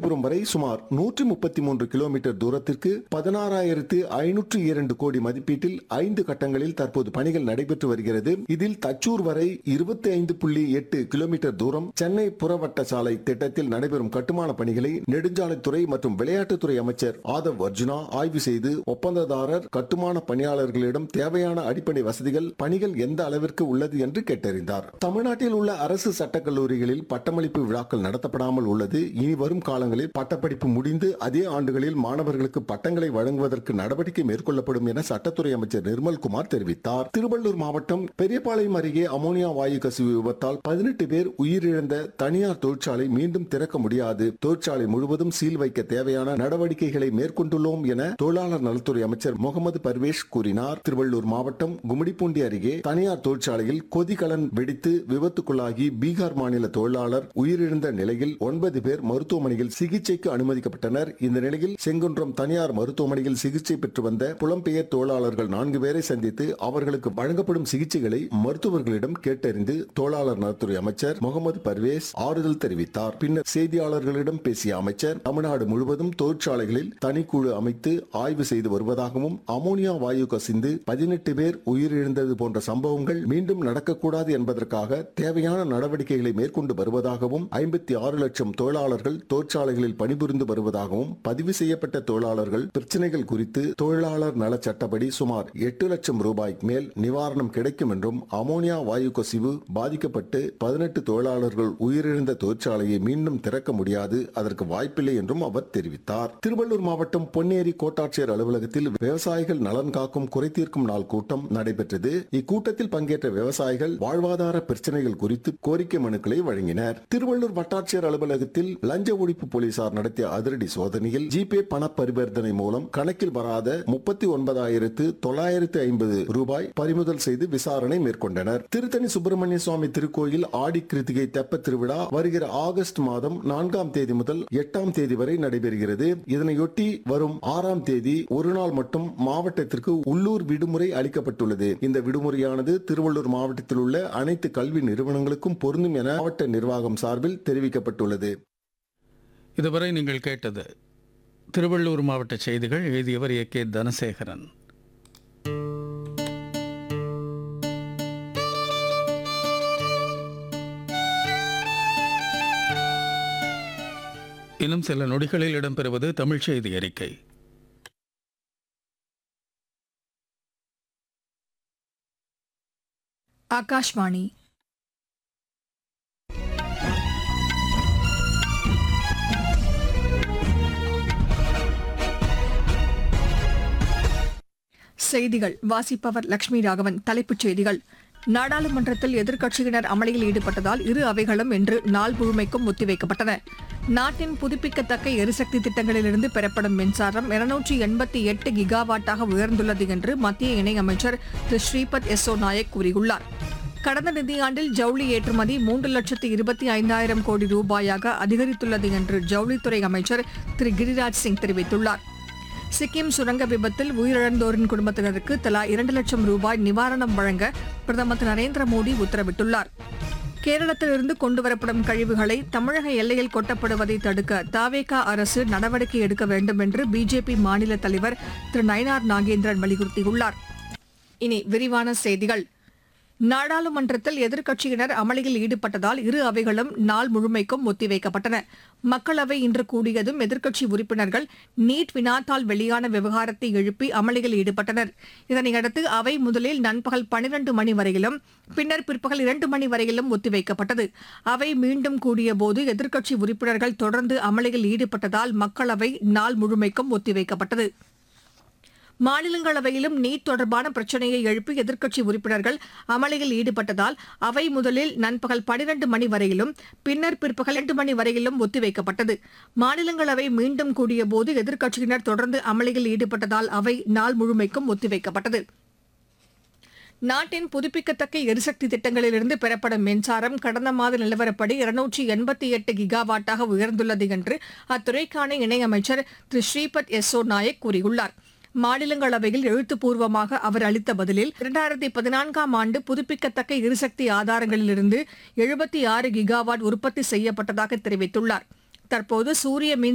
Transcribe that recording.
ராமநாதபுரம் வரை சுமார் நூற்றி முப்பத்தி மூன்று கிலோமீட்டர் தூரத்திற்கு பதினாறாயிரத்து ஐநூற்று இரண்டு கோடி மதிப்பீட்டில் ஐந்து கட்டங்களில் தற்போது பணிகள் நடைபெற்று வருகிறது இதில் தச்சூர் வரை இருபத்தி ஐந்து புள்ளி எட்டு கிலோமீட்டர் தூரம் சென்னை புறவட்ட சாலை திட்டத்தில் நடைபெறும் கட்டுமான பணிகளை நெடுஞ்சாலைத்துறை மற்றும் விளையாட்டுத்துறை அமைச்சர் ஆதவ் அர்ஜுனா ஆய்வு செய்து ஒப்பந்ததாரர் கட்டுமான பணியாளர்களிடம் தேவையான அடிப்படை வசதிகள் பணிகள் எந்த அளவிற்கு உள்ளது என்று கேட்டறிந்தார் தமிழ்நாட்டில் உள்ள அரசு சட்டக் கல்லூரிகளில் பட்டமளிப்பு விழாக்கள் நடத்தப்படாமல் உள்ளது இனி வரும் காலங்களில் பட்டப்படிப்பு முடிந்து அதே ஆண்டுகளில் மாணவர்களுக்கு பட்டங்களை வழங்குவதற்கு நடவடிக்கை மேற்கொள்ளப்படும் என சட்டத்துறை அமைச்சர் நிர்மல்குமார் தெரிவித்தார் திருவள்ளூர் மாவட்டம் பெரியபாளையம் அருகே அமோனியா வாயு கசிவு விபத்தால் பதினெட்டு பேர் உயிரிழந்த தனியார் தொழிற்சாலை மீண்டும் திறக்க முடியாது தொழிற்சாலை முழுவதும் சீல் வைக்க தேவையான நடவடிக்கைகளை மேற்கொண்டுள்ளோம் என தொழிலாளர் நலத்துறை அமைச்சர் முகமது பர்வேஷ் கூறினார் திருவள்ளூர் மாவட்டம் கும்மிடிப்பூண்டி அருகே தனியார் தொழிற்சாலையில் கொதிகலன் வெடித்து விபத்துக்குள்ளாகி பீகார் மாநில தொழிலாளர் உயிரிழந்த நிலையில் ஒன்பது பேர் மருத்துவமனையில் சிகிச்சைக்கு அனுமதிக்கப்பட்டனர் இந்த நிலையில் செங்குன்றம் தனியார் மருத்துவமனையில் சிகிச்சை பெற்று வந்த புலம்பெயர் தொழிலாளர்கள் நான்கு பேரை சந்தித்து அவர்களுக்கு வழங்கப்படும் சிகிச்சைகளை மருத்துவர்களிடம் கேட்டறிந்து தொழிலாளர் நலத்துறை அமைச்சர் முகமது பர்வேஸ் ஆறுதல் தெரிவித்தார் பின்னர் செய்தியாளர்களிடம் பேசிய அமைச்சர் தமிழ்நாடு முழுவதும் தொழிற்சாலைகளில் தனிக்குழு அமைத்து ஆய்வு செய்து வருவதாகவும் அமோனியா வாயு கசிந்து பதினெட்டு பேர் உயிரிழந்தது போன்ற சம்பவங்கள் மீண்டும் நடக்கக்கூடாது என்பதற்காக தேவையான நடவடிக்கைகளை மேற்கொண்டு வருவதாகவும் ஐம்பத்தி ஆறு லட்சம் தொழிலாளர்கள் தொழிற்சாலைகளில் பணிபுரிந்து வருவதாகவும் பதிவு செய்யப்பட்ட தொழிலாளர்கள் பிரச்சனைகள் குறித்து தொழிலாளர் நல சட்டப்படி சுமார் எட்டு லட்சம் ரூபாய்க்கு மேல் நிவாரணம் கிடைக்கும் என்றும் அமோனியா வாயு கசிவு பாதிக்கப்பட்டு பதினெட்டு தொழிலாளர்கள் உயிரிழந்த தொழிற்சாலையை மீண்டும் திறக்க முடியாது அதற்கு வாய்ப்பில்லை என்றும் அவர் தெரிவித்தார் திருவள்ளூர் மாவட்டம் பொன்னேரி கோட்டாட்சியர் அலுவலகத்தில் விவசாயிகள் நலன் காக்கும் குறை தீர்க்கும் நாள் கூட்டம் நடைபெற்றது இக்கூட்டத்தில் பங்கேற்ற விவசாயிகள் வாழ்வாதார பிரச்சனைகள் குறித்து கோரிக்கை மனுக்களை வழங்கினர் திருவள்ளூர் வட்டாட்சியர் அலுவலகத்தில் லஞ்ச ஒழிப்பு போலீசார் நடத்திய அதிரடி சோதனையில் ஜிபே பண பரிவர்த்தனை மூலம் கணக்கில் வராத முப்பத்தி ஒன்பதாயிரத்து தொள்ளாயிரத்து ஐம்பது ரூபாய் பறிமுதல் செய்து விசாரணை மேற்கொண்டனர் திருத்தணி சுப்பிரமணிய சுவாமி திருக்கோயில் ஆடி கிருத்திகை தெப்ப திருவிழா வருகிற ஆகஸ்ட் மாதம் நான்காம் தேதி முதல் எட்டாம் தேதி வரை நடைபெறுகிறது இதனையொட்டி வரும் ஆறாம் தேதி ஒரு நாள் மட்டும் மாவட்டத்திற்கு உள்ளூர் விடுமுறை அளிக்கப்பட்டுள்ளது இந்த விடுமுறையானது திருவள்ளூர் மாவட்டத்தில் உள்ள அனைத்து கல்வி நிறுவனங்களுக்கும் பொருந்தும் என மாவட்ட நிர்வாகம் சார்பில் தெரிவிக்கப்பட்டுள்ளது இதுவரை நீங்கள் கேட்டது திருவள்ளூர் மாவட்ட செய்திகள் எழுதியவர் ஏ கே தனசேகரன் இன்னும் சில நொடிகளில் இடம்பெறுவது தமிழ் செய்தி அறிக்கை ಆಕಾಶವಾಣಿ செய்திகள் வாசிப்பவர் லட்சுமி ராகவன் தலைப்புச் செய்திகள் நாடாளுமன்றத்தில் எதிர்க்கட்சியினர் அமளியில் ஈடுபட்டதால் இரு அவைகளும் இன்று நாள் முழுமைக்கும் ஒத்திவைக்கப்பட்டன நாட்டின் புதுப்பிக்கத்தக்க எரிசக்தி திட்டங்களிலிருந்து பெறப்படும் மின்சாரம் இருநூற்றி எண்பத்தி எட்டு கிகாவாட்டாக உயர்ந்துள்ளது என்று மத்திய இணையமைச்சர் திரு ஸ்ரீபத் எஸ்ஸோ நாயக் கூறியுள்ளார் கடந்த நிதியாண்டில் ஜவுளி ஏற்றுமதி மூன்று லட்சத்து இருபத்தி ஐந்தாயிரம் கோடி ரூபாயாக அதிகரித்துள்ளது என்று ஜவுளித்துறை அமைச்சர் திரு கிரிராஜ் சிங் தெரிவித்துள்ளார் சிக்கிம் சுரங்க விபத்தில் உயிரிழந்தோரின் குடும்பத்தினருக்கு தலா இரண்டு லட்சம் ரூபாய் நிவாரணம் வழங்க பிரதமர் திரு நரேந்திர மோடி உத்தரவிட்டுள்ளார் கேரளத்திலிருந்து கொண்டுவரப்படும் கழிவுகளை தமிழக எல்லையில் கொட்டப்படுவதை தடுக்க தாவேகா அரசு நடவடிக்கை எடுக்க வேண்டும் என்று பிஜேபி மாநில தலைவர் திரு நயனார் நாகேந்திரன் வலியுறுத்தியுள்ளார் இனி விரிவான செய்திகள் நாடாளுமன்றத்தில் எதிர்க்கட்சியினர் அமளியில் ஈடுபட்டதால் இரு அவைகளும் நாள் முழுமைக்கும் ஒத்திவைக்கப்பட்டன மக்களவை இன்று கூடியதும் எதிர்க்கட்சி உறுப்பினர்கள் நீட் வினாத்தால் வெளியான விவகாரத்தை எழுப்பி அமளியில் ஈடுபட்டனர் இதனையடுத்து அவை முதலில் நண்பகல் பனிரண்டு மணி வரையிலும் பின்னர் பிற்பகல் இரண்டு மணி வரையிலும் ஒத்திவைக்கப்பட்டது அவை மீண்டும் கூடியபோது எதிர்க்கட்சி உறுப்பினர்கள் தொடர்ந்து அமளியில் ஈடுபட்டதால் மக்களவை நாள் முழுமைக்கும் ஒத்திவைக்கப்பட்டது மாநிலங்களவையிலும் நீட் தொடர்பான பிரச்சனையை எழுப்பி எதிர்க்கட்சி உறுப்பினர்கள் அமளியில் ஈடுபட்டதால் அவை முதலில் நண்பகல் பனிரண்டு மணி வரையிலும் பின்னர் பிற்பகல் எட்டு மணி வரையிலும் ஒத்திவைக்கப்பட்டது மாநிலங்களவை மீண்டும் கூடியபோது எதிர்க்கட்சியினர் தொடர்ந்து அமளியில் ஈடுபட்டதால் அவை நாள் முழுமைக்கும் ஒத்திவைக்கப்பட்டது நாட்டின் புதுப்பிக்கத்தக்க எரிசக்தி திட்டங்களிலிருந்து பெறப்படும் மின்சாரம் கடந்த மாத நிலவரப்படி இருநூற்றி எண்பத்தி எட்டு கிகாவாட்டாக உயர்ந்துள்ளது என்று அத்துறைக்கான இணையமைச்சர் திரு ஸ்ரீபத் எஸ்ஸோ நாயக் கூறியுள்ளார் மாநிலங்களவையில் எழுத்துப்பூர்வமாக அவர் அளித்த பதிலில் இரண்டாயிரத்தி பதினான்காம் ஆண்டு புதுப்பிக்கத்தக்க எரிசக்தி ஆதாரங்களிலிருந்து எழுபத்தி ஆறு கிகாவாட் உற்பத்தி செய்யப்பட்டதாக தெரிவித்துள்ளார் தற்போது சூரிய மின்